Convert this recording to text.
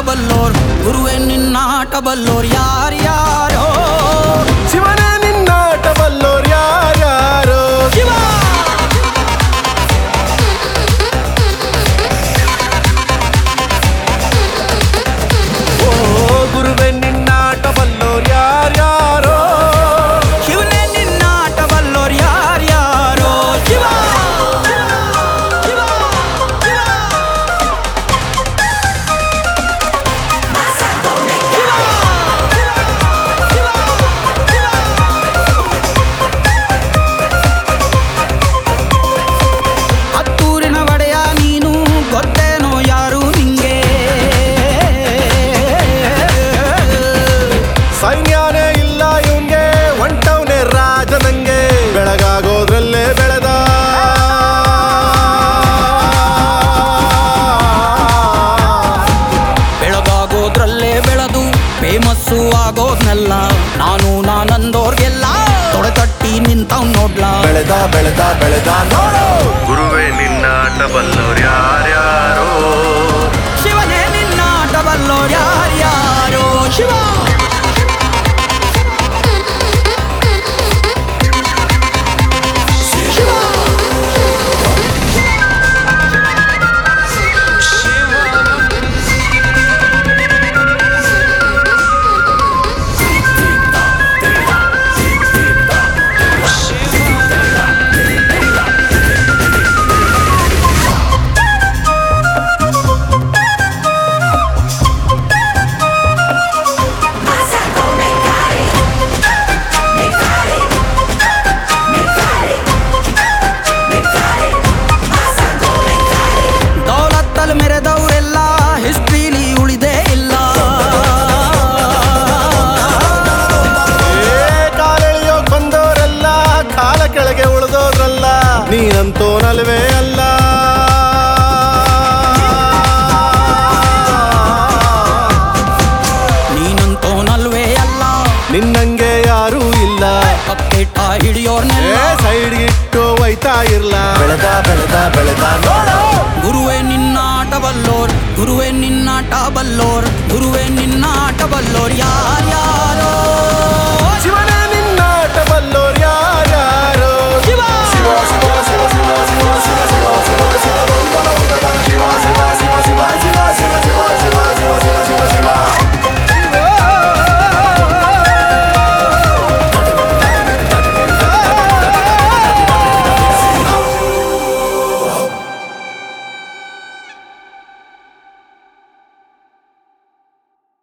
ಬಲ್ಲೋರ್ ಗುರುವೆ ನಿನ್ನಾಟ ಬಲ್ಲೋರ್ ಯಾರ್ಯಾರೋ ಶಿವನೇ ನಿನ್ನಾಟ ಬಲ್ಲೋರ್ ಯಾರ್ಯಾರೋ ಶಿವ ಓ ಗುರುವೆ ನಿನ್ನಾಟ ಬಲ್ಲೋರ್ ಯಾರ್ಯಾರೋ ಶಿವನೇ ನಿನ್ನಾಟ ಬಲ್ಲೋರ್ ಯಾರ್ಯಾರೋ ಶಿವ ಶಿವ ಹತ್ತೂರಿನ ಒಡೆಯ ನೀನು ಗೊತ್ತೇನೋ ಯಾರು ನಿಂಗೆ ಸೈನ್ಯನೇ ಇಲ್ಲ ಇವಂಗೆ ಒಂಟವ್ನೆ ರಾಜ ನಂಗೆ ಬೆಳಗಾಗೋದ್ರಲ್ಲೇ ಬೆಳೆದ ಬೆಳಗಾಗೋದ್ರಲ್ಲೇ ಬೆಳೆದು ಫೇಮಸ್ಸು ಆಗೋದ್ನೆಲ್ಲ ನಾನು ನಾನಂದೋರ್ಗೆಲ್ಲ ತೊಡೆತಟ್ಟಿ ನಿಂತವ್ ನೋಡ್ಲಾ ಬೆಳೆದ ಬೆಳೆದ ಬೆಳೆದ ನೋಡು ಗುರುವೇ ನಿನ್ನಾಟ ಬಲ್ಲೋರ್ ಯಾರ್ಯಾರೋ ಶಿವನೇ ನಿನ್ನಾಟ ಬಲ್ಲೋರ್ ಯಾರ್ಯಾರೋ ಶಿವ ದೌಲತ್ತಲ್ ಮೆರೆದವರೆಲ್ಲ ಹಿಸ್ಟ್ರಿಲಿ ಉಳಿದೇ ಇಲ್ಲ ಏ ಕಾಲೆಳೆಯೋಕ್ ಬಂದವರೆಲ್ಲ ಕಾಲ ಕೆಳಗೆ ಉಳಿದೋದ್ರಲ್ಲ ನೀನಂತೂ ನಲ್ವೇ ಅಲ್ಲ ನೀನಂತೋ ನಲ್ವೇ ಅಲ್ಲ ನಿನ್ನಂಗೆ ಯಾರೂ ಇಲ್ಲ ಕಪ್ಪೆಟ ಏ ಹಿಡಿಯೋರ್ನೆಲ್ಲ ಸೈಡ್ ಇಟ್ಟು ಒಯ್ತಾ ಇರ್ಲ ಬೆಳೆದ ಬೆಳೆದ ಬೆಳೆದ ನೋಡು ಗುರುವೆ ನಿನ್ನಾಟ ಬಲ್ಲೋರ್ ಗುರುವೆ ನಿನ್ನಾಟ ಬಲ್ಲೋರ್ ಗುರುವೆ ನಿನ್ನಾಟ ಬಲ್ಲೋರ್ ಯಾರ